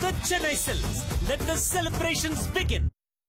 the Chennai Silks. Let the celebrations begin.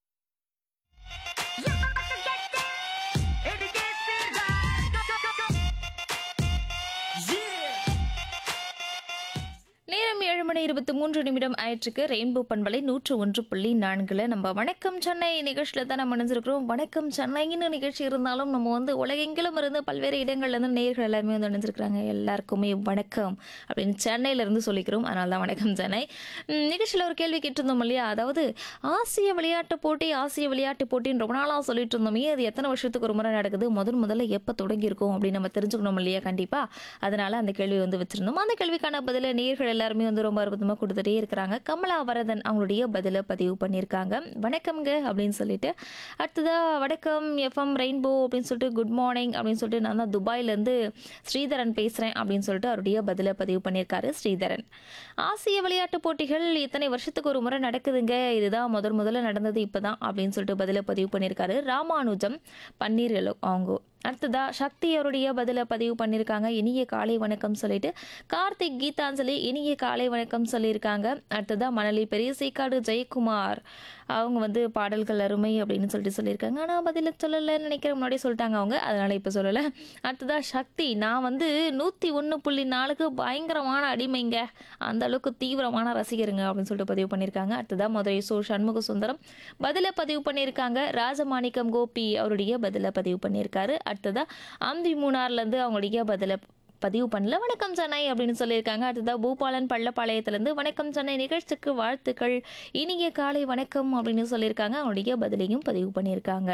நேரம் ஏழு மணி இருபத்தி மூன்று நிமிடம் ஆயிற்றுக்கு ரெயின்போ பண்பலை நூற்று ஒன்று புள்ளி நான்குல நம்ம வணக்கம் சென்னை நிகழ்ச்சியில் தான் நம்ம நினைஞ்சிருக்கிறோம் வணக்கம் சென்னைன்னு நிகழ்ச்சி இருந்தாலும் நம்ம வந்து உலகெங்கிலும் இருந்து பல்வேறு இடங்கள்ல இருந்து நேர்கள் எல்லாருமே வந்து நினைஞ்சிருக்கிறாங்க எல்லாருக்குமே வணக்கம் அப்படின்னு சென்னையில இருந்து சொல்லிக்கிறோம் அதனால தான் வணக்கம் சென்னை ம், நிகழ்ச்சியில் ஒரு கேள்வி கேட்டிருந்தோம் இல்லையா அதாவது ஆசிய விளையாட்டு போட்டி ஆசிய விளையாட்டு போட்டின்னு ரொம்ப நாளாக சொல்லிட்டு இருந்தோமே அது எத்தனை வருஷத்துக்கு ஒரு முறை நடக்குது முதல் முதல்ல எப்போ தொடங்கியிருக்கோம் அப்படின்னு நம்ம தெரிஞ்சுக்கணும் இல்லையா கண்டிப்பாக அதனால அந்த கேள்வி வந்து வச்சிருந்தோம் அந்த கேள்விக்கான பதில நேர்கள் எல்லாருமே வந்து ரொம்ப அற்புதமாக கொடுத்துட்டே இருக்கிறாங்க கமலா வரதன் அவங்களுடைய பதிலை பதிவு பண்ணியிருக்காங்க வணக்கம்ங்க அப்படின்னு சொல்லிட்டு அடுத்ததா வணக்கம் எஃப்எம் ரெயின்போ அப்படின்னு சொல்லிட்டு குட் மார்னிங் அப்படின்னு சொல்லிட்டு நான் தான் துபாயிலேருந்து ஸ்ரீதரன் பேசுகிறேன் அப்படின்னு சொல்லிட்டு அவருடைய பதிலை பதிவு பண்ணியிருக்காரு ஸ்ரீதரன் ஆசிய விளையாட்டு போட்டிகள் இத்தனை வருஷத்துக்கு ஒரு முறை நடக்குதுங்க இதுதான் முதல் முதல்ல நடந்தது இப்பதான் அப்படின்னு சொல்லிட்டு பதிலை பதிவு பண்ணியிருக்காரு ராமானுஜம் பன்னீர்லோ அவங்க அடுத்ததா சக்தி அவருடைய பதிலை பதிவு பண்ணியிருக்காங்க இனிய காலை வணக்கம் சொல்லிட்டு கார்த்திக் கீதாஞ்சலி இனிய காலை வணக்கம் சொல்லியிருக்காங்க அடுத்ததா மணலி பெரிய சீக்காடு ஜெயக்குமார் அவங்க வந்து பாடல்கள் அருமை அப்படின்னு சொல்லிட்டு சொல்லியிருக்காங்க ஆனால் பதில சொல்லலைன்னு நினைக்கிற முன்னாடியே சொல்லிட்டாங்க அவங்க அதனால இப்போ சொல்லலை அடுத்ததா சக்தி நான் வந்து நூற்றி ஒன்று புள்ளி நாலுக்கு பயங்கரமான அடிமைங்க அந்த அளவுக்கு தீவிரமான ரசிகருங்க அப்படின்னு சொல்லிட்டு பதிவு பண்ணியிருக்காங்க அடுத்ததா மதுரை சோ சண்முக சுந்தரம் பதிலை பதிவு பண்ணியிருக்காங்க ராஜமாணிக்கம் கோபி அவருடைய பதிலை பதிவு பண்ணியிருக்காரு அடுத்ததா அம்பி மூணார்லேருந்து அவங்களுடைய பதிலை பதிவு பண்ணல வணக்கம் சென்னை அப்படின்னு சொல்லியிருக்காங்க அடுத்ததா பூபாலன் பள்ளப்பாளையத்திலேருந்து வணக்கம் சென்னை நிகழ்ச்சிக்கு வாழ்த்துக்கள் இனிய காலை வணக்கம் அப்படின்னு சொல்லியிருக்காங்க அவங்களுடைய பதிலையும் பதிவு பண்ணியிருக்காங்க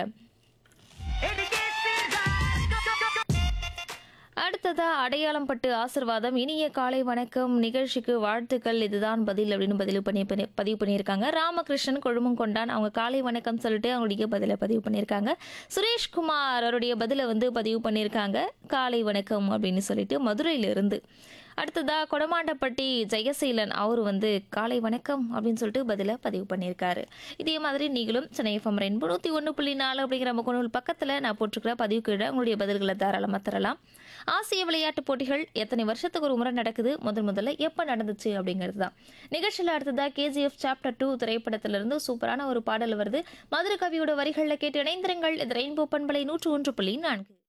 அடுத்ததா அடையாளம் பட்டு ஆசிர்வாதம் இனிய காலை வணக்கம் நிகழ்ச்சிக்கு வாழ்த்துக்கள் இதுதான் பதில் அப்படின்னு பதிவு பண்ணி பண்ணி- பதிவு பண்ணியிருக்காங்க ராமகிருஷ்ணன் கொழுமம் கொண்டான் அவங்க காலை வணக்கம் சொல்லிட்டு அவங்களுடைய பதிலை பதிவு பண்ணியிருக்காங்க சுரேஷ்குமார் அவருடைய பதிலை வந்து பதிவு பண்ணியிருக்காங்க காலை வணக்கம் அப்படின்னு சொல்லிட்டு மதுரையிலிருந்து அடுத்ததா கொடமாண்டப்பட்டி ஜெயசீலன் அவர் வந்து காலை வணக்கம் அப்படின்னு சொல்லிட்டு பதிலை பதிவு பண்ணியிருக்காரு இதே மாதிரி நீங்களும் சென்னை எஃப்எம் ரெயின்போ நூற்றி ஒன்று புள்ளி நாலு அப்படிங்கிற முகநூல் பக்கத்தில் நான் போட்டிருக்கிற பதிவு கீழே உங்களுடைய பதில்களை தாராளமாக தரலாம் ஆசிய விளையாட்டுப் போட்டிகள் எத்தனை வருஷத்துக்கு ஒரு முறை நடக்குது முதல் முதல்ல எப்போ நடந்துச்சு அப்படிங்கிறது தான் நிகழ்ச்சியில் அடுத்ததா கேஜிஎஃப் சாப்டர் டூ திரைப்படத்திலிருந்து சூப்பரான ஒரு பாடல் வருது மதுரை கவியோட வரிகளில் கேட்டு இணைந்திருங்கள் இது ரெயின்போ பண்பலை நூற்று ஒன்று புள்ளி நான்கு